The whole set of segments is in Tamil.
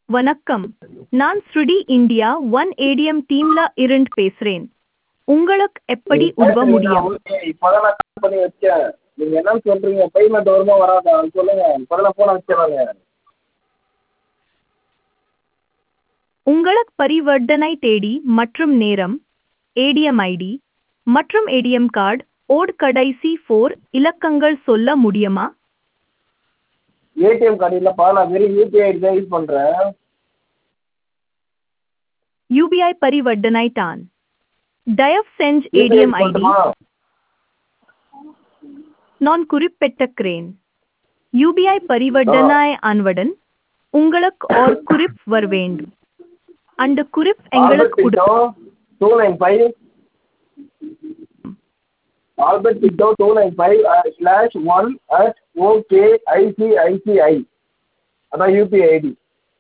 வணக்கம் நான் ஸ்ருடி இந்தியா ஒன் ஏடிஎம் டீம்ல இருந்து பேசுறேன் உங்களுக்கு எப்படி உதவ முடியும் ஓகே இப்போதான் நான் கால் பண்ணி வச்சேன் நீங்கள் என்னன்னு சொல்கிறீங்க பேமெண்ட் வருமா வராதா அது சொல்லுங்கள் இப்போதான் ஃபோனை வச்சிடறாங்க உங்களுக்கு பரிவர்த்தனை தேதி மற்றும் நேரம் ஏடிஎம் ஐடி மற்றும் ஏடிஎம் கார்டு ஓட் கடைசி ஃபோர் இலக்கங்கள் சொல்ல முடியுமா ஏடிஎம் கார்டு இல்லைப்பா நான் வெறும் யூபிஐ ஐடி தான் யூஸ் பண்ணுறேன் யூபிஐ பரிவர்த்தனை தான் தயவு செஞ்சு ஏடிஎம் ஐடி நான் குறிப்பிட்டிருக்கிறேன் யூபிஐ பரிவர்த்தனை அன்வடன் உங்களுக்கு ஒரு குறிப் வர வேண்டும் அந்த குறிப் எங்களுக்கு உட two nine five Albert Pinto two nine five slash one at okay ICICI அதான் யூபிஐ ஐடி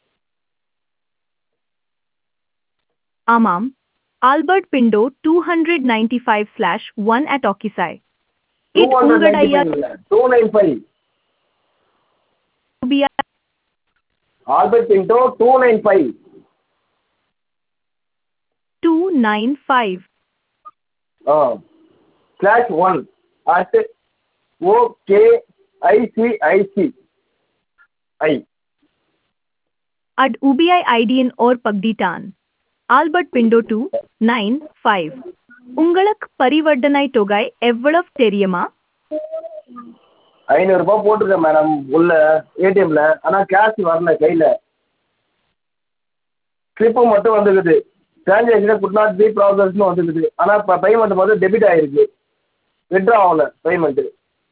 ஆமாம் Albert Pinto two hundred ninety five slash one at ஆக்கிசாய் டூ இது ஹண்ட்ரட் உங்களுடைய two nine five UPI Albert Pinto two nine five two nine five ah slash one at okay ICICI at UPI ஐடியின் ஓர் பக்திட்டான் Albert Pinto two nine five உங்களுக்கு பரிவர்த்தனை தொகை எவ்வளவு தெரியுமா ஐநூறுரூபா போட்டிருக்கேன் மேடம் உள்ள ஏடிஎம்ல ஆனால் கேஷ் வரல கையில் ஸ்லிப்பு மட்டும் வந்துருக்குது டிரான்சாக்ஷன் குட் நாட் பி ப்ராசஸ்னு வந்துருக்குது ஆனால் இப்போ பேமெண்ட் மட்டும் டெபிட் ஆகிருக்கு விட்ரா ஆகல பேமெண்ட்டு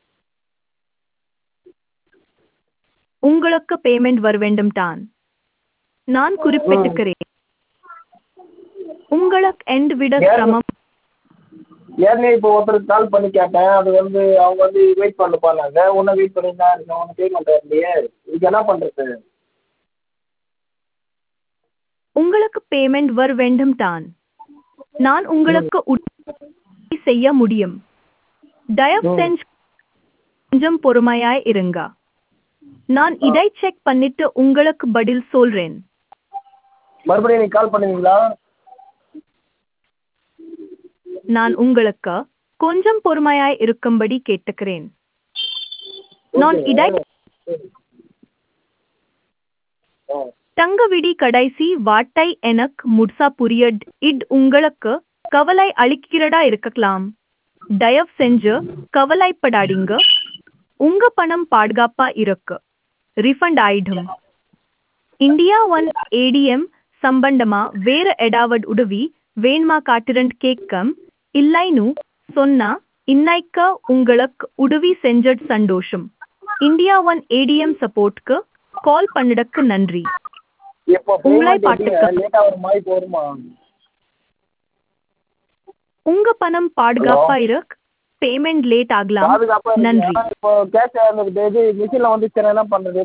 உங்களுக்கு பேமெண்ட் வர வேண்டும் தான் நான் குறிப்பிட்டிருக்கிறேன் உங்களுக்கு எண்ட் விட ஏன்? சிரமம் ஏற்கனவே இப்போ ஒருத்தருக்கு கால் பண்ணி கேட்டேன் அது வந்து அவங்க வந்து வெயிட் பண்ணுப்பா நாங்கள் ஒன்றும் வெயிட் பண்ணிட்டு தான் இருக்கோம் ஒன்றும் பேமெண்ட் வரலையே இதுக்கு என்ன பண்ணுறது உங்களுக்கு பேமெண்ட் வர வேண்டும் தான் நான் உங்களுக்கு உதவி செய்ய முடியும் தயவு ம். செஞ்சு கொஞ்சம் பொறுமையாய் இருங்க நான் இதை செக் பண்ணிட்டு உங்களுக்கு பதில் சொல்றேன் மறுபடியும் நீங்கள் கால் பண்ணுவீங்களா நான் உங்களுக்கு கொஞ்சம் பொறுமையாய் இருக்கும்படி கேட்டுக்கிறேன் நான் Okay. இதை ஆ தங்கவிடி கடைசி வாட்டை எனக்கு முட்சா புரியட் இட் உங்களுக்கு கவலை அளிக்கிறதா இருக்கலாம் தயவு செஞ்சு கவலைப்படாதீங்க உங்க பணம் பாதுகாப்பா இருக்கு ரிஃபண்ட் ஆயிடும் இந்தியா ஒன் ஏடிஎம் சம்பந்தமா வேற ஏதாவது உதவி வேணுமா காட்டுறன் கேட்கம் இல்லைன்னு சொன்னா இன்னைக்கு உங்களுக்கு உதவி செஞ்சது சந்தோஷம் இந்தியா ஒன் ஏடிஎம் சப்போர்ட்க்கு கால் பண்ணதுக்கு நன்றி இப்போ உங்களை பேமெண்ட் பார்த்துக்க- லேட்டாக வருமா இப்போ வருமா உங்க பணம் பாதுகாப்பா இருக்கு பேமெண்ட் லேட் ஆகலாம் பாதுகாப்பாக நன்றி இப்போ கேஷ் இது மிஷினில் வந்துச்சுன்னா என்ன பண்ணுறது